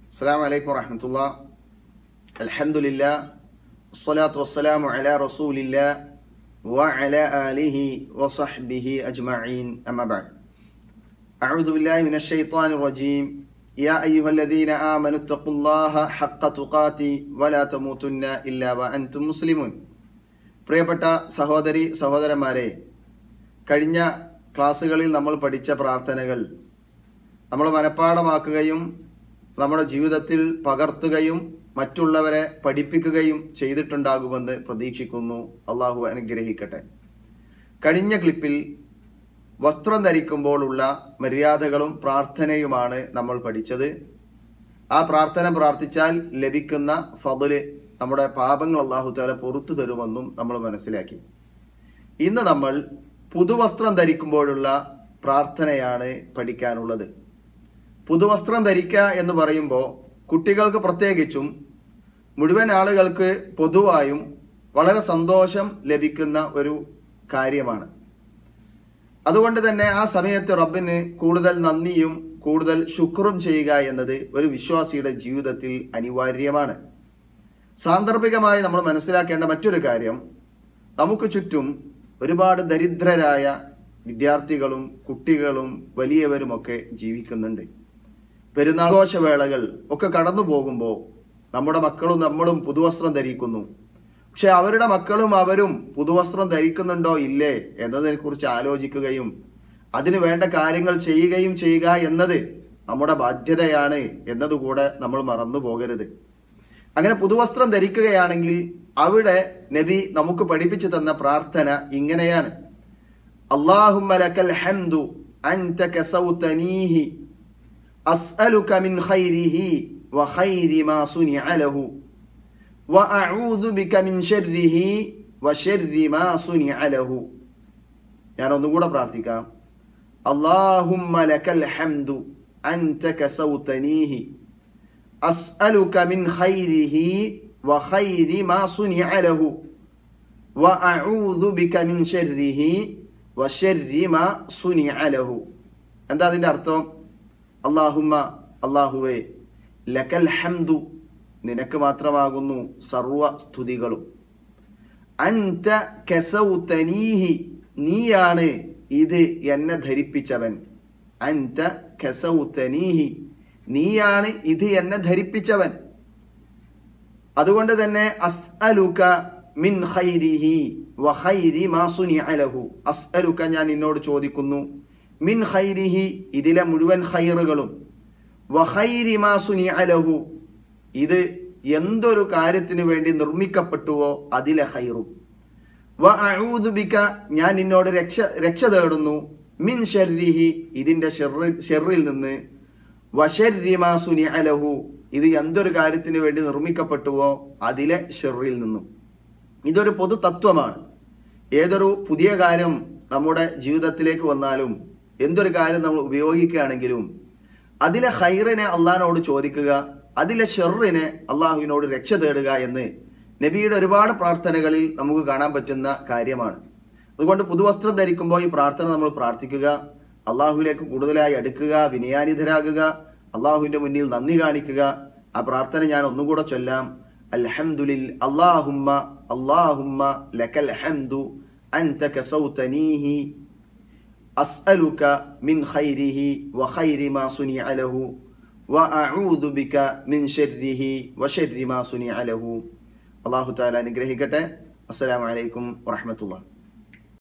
അസ്സാം വലൈക്കും വറഹമത്തുള്ള അൽഹംദുലില്ല വസ്സലാത്തു വസ്സലാമു അലാ റസൂലില്ല വഅല ആലിഹി വസഹ്ബിഹി അജ്മഈൻ അമ്മ ബഅദ് അഊദു ബില്ലാഹി മിനശ് ശൈത്വാനിർ റജീം യാ അയ്യുഹല്ലദീന ആമനു തഖുല്ലാഹ ഹഖ്ക തുഖാതി വലാ തമൂതുന്ന ഇല്ലാ വഅൻതും മുസ്ലിമൂൻ പ്രിയപ്പെട്ട സഹോദരി സഹോദരന്മാരെ കഴിഞ്ഞ ക്ലാസ്സുകളിൽ നമ്മൾ പഠിച്ച പ്രാർത്ഥനകൾ നമ്മൾ മനഃപ്പാടമാക്കുകയും നമ്മുടെ ജീവിതത്തിൽ പകർത്തുകയും മറ്റുള്ളവരെ പഠിപ്പിക്കുകയും ചെയ്തിട്ടുണ്ടാകുമെന്ന് പ്രതീക്ഷിക്കുന്നു അള്ളാഹു അനുഗ്രഹിക്കട്ടെ കഴിഞ്ഞ ക്ലിപ്പിൽ വസ്ത്രം ധരിക്കുമ്പോഴുള്ള മര്യാദകളും പ്രാർത്ഥനയുമാണ് നമ്മൾ പഠിച്ചത് ആ പ്രാർത്ഥന പ്രാർത്ഥിച്ചാൽ ലഭിക്കുന്ന ഫضല് നമ്മുടെ പാപങ്ങൾ അള്ളാഹു താല പുറത്തു തരുമെന്നും നമ്മൾ മനസ്സിലാക്കി ഇന്ന് നമ്മൾ പുതുവസ്ത്രം ധരിക്കുമ്പോഴുള്ള പ്രാർത്ഥനയാണ് പഠിക്കാനുള്ളത് പുതുവസ്ത്രം ധരിക്കുക എന്ന് പറയുമ്പോൾ കുട്ടികൾക്ക് പ്രത്യേകിച്ചും മുഴുവൻ ആളുകൾക്ക് പൊതുവായും വളരെ സന്തോഷം ലഭിക്കുന്ന ഒരു കാര്യമാണ് അതുകൊണ്ട് തന്നെ ആ സമയത്ത് റബ്ബിന് കൂടുതൽ നന്ദിയും കൂടുതൽ ശുക്രും ചെയ്യുക എന്നത് ഒരു വിശ്വാസിയുടെ ജീവിതത്തിൽ അനിവാര്യമാണ് സാന്ദർഭികമായി നമ്മൾ മനസ്സിലാക്കേണ്ട മറ്റൊരു കാര്യം നമുക്ക് ചുറ്റും ഒരുപാട് ദരിദ്രരായ വിദ്യാർത്ഥികളും കുട്ടികളും വലിയവരുമൊക്കെ ജീവിക്കുന്നുണ്ട് പെരുന്നാഘോഷവേളകൾ ഒക്കെ കടന്നു പോകുമ്പോൾ നമ്മുടെ മക്കളും നമ്മളും പുതുവസ്ത്രം ധരിക്കുന്നു പക്ഷെ അവരുടെ മക്കളും അവരും പുതുവസ്ത്രം ധരിക്കുന്നുണ്ടോ ഇല്ലേ എന്നതിനെക്കുറിച്ച് ആലോചിക്കുകയും അതിന് വേണ്ട കാര്യങ്ങൾ ചെയ്യുകയും ചെയ്യുക എന്നത് നമ്മുടെ ബാധ്യതയാണ് എന്നതുകൂടെ നമ്മൾ മറന്നു പോകരുത് അങ്ങനെ പുതുവസ്ത്രം ധരിക്കുകയാണെങ്കിൽ അവിടെ നബി നമുക്ക് പഠിപ്പിച്ചു തന്ന പ്രാർത്ഥന ഇങ്ങനെയാണ് അള്ളാഹുമ്മ ലക്കൽ ഹംദു അൻത കസൗതനീഹി أسألك من خيره وخير ما صنع له وأعوذ بك من شره وشر ما صنع له ഞാൻ ഒന്നുകൂടെ പ്രാർത്ഥിക്കാം اللهم لك الحمد أنت كسوتنيه أسألك من خيره وخير ما صنع له وأعوذ بك من شره وشر ما صنع له എന്താ അതിൻ്റെ അർത്ഥം അള്ളാഹുമ്മ അള്ളാഹുവേ ലക്കൽ ഹംദു നിനക്ക് മാത്രമാകുന്നു സർവ സ്തുതികളും അൻത കസൗതനീഹി നീയാണ് ഇത് എന്നെ ധരിപ്പിച്ചവൻ അൻത കസൗതനീഹി നീയാണ് ഇത് എന്നെ ധരിപ്പിച്ചവൻ അതുകൊണ്ട് തന്നെ അസ്അലുക മിൻ ഖൈരിഹി വ ഖൈരി മാ സുനിഅ ലഹു അസ്അലുക ഞാൻ നിന്നോട് ചോദിക്കുന്നു മിൻ ഖൈരിഹി ഇതിലെ മുഴുവൻ ഖൈറുകളും വ ഖൈരി മാ സുനിഅ ലഹു ഇത് എന്തൊരു കാര്യത്തിന് വേണ്ടി നിർമ്മിക്കപ്പെട്ടുവോ അതിലെ ഖൈറും വ അഊദു ബിക ഞാൻ നിന്നോട് രക്ഷ രക്ഷ തേടുന്നു മിൻ ഷർരിഹി ഇതിന്റെ ഷെറിൽ ഷെറിൽ നിന്ന് വശർരി മാ സുനിഅ ലഹു ഇത് എന്തൊരു കാര്യത്തിന് വേണ്ടി നിർമ്മിക്കപ്പെട്ടുവോ അതിലെ ഷെറിൽ നിന്നും ഇതൊരു പൊതു തത്വമാണ് ഏതൊരു പുതിയ കാര്യം നമ്മുടെ ജീവിതത്തിലേക്ക് വന്നാലും എന്തൊരു കാര്യം നമ്മൾ ഉപയോഗിക്കുകയാണെങ്കിലും അതിലെ ഹൈറിനെ അള്ളഹാനോട് ചോദിക്കുക അതിലെ ഷെറിനെ അള്ളാഹുവിനോട് രക്ഷ തേടുക എന്ന് നബിയുടെ ഒരുപാട് പ്രാർത്ഥനകളിൽ നമുക്ക് കാണാൻ പറ്റുന്ന കാര്യമാണ് അതുകൊണ്ട് പുതുവസ്ത്രം ധരിക്കുമ്പോൾ ഈ പ്രാർത്ഥന നമ്മൾ പ്രാർത്ഥിക്കുക അള്ളാഹുവിലേക്ക് കൂടുതലായി അടുക്കുക വിനയാനിതരാകുക അള്ളാഹുവിന്റെ മുന്നിൽ നന്ദി കാണിക്കുക ആ പ്രാർത്ഥന ഞാൻ ഒന്നുകൂടെ ചൊല്ലാം അൽഹംദുലിൽ അള്ളാഹുമ്മ അള്ളാഹുമ്മ ലക്കൽ ഹംദു അൻത കസൗതനീഹി أسألك من خيره وخير ما صنع له وأعوذ بك من شره وشر ما صنع له الله تعالى نجرهكته السلام عليكم ورحمة الله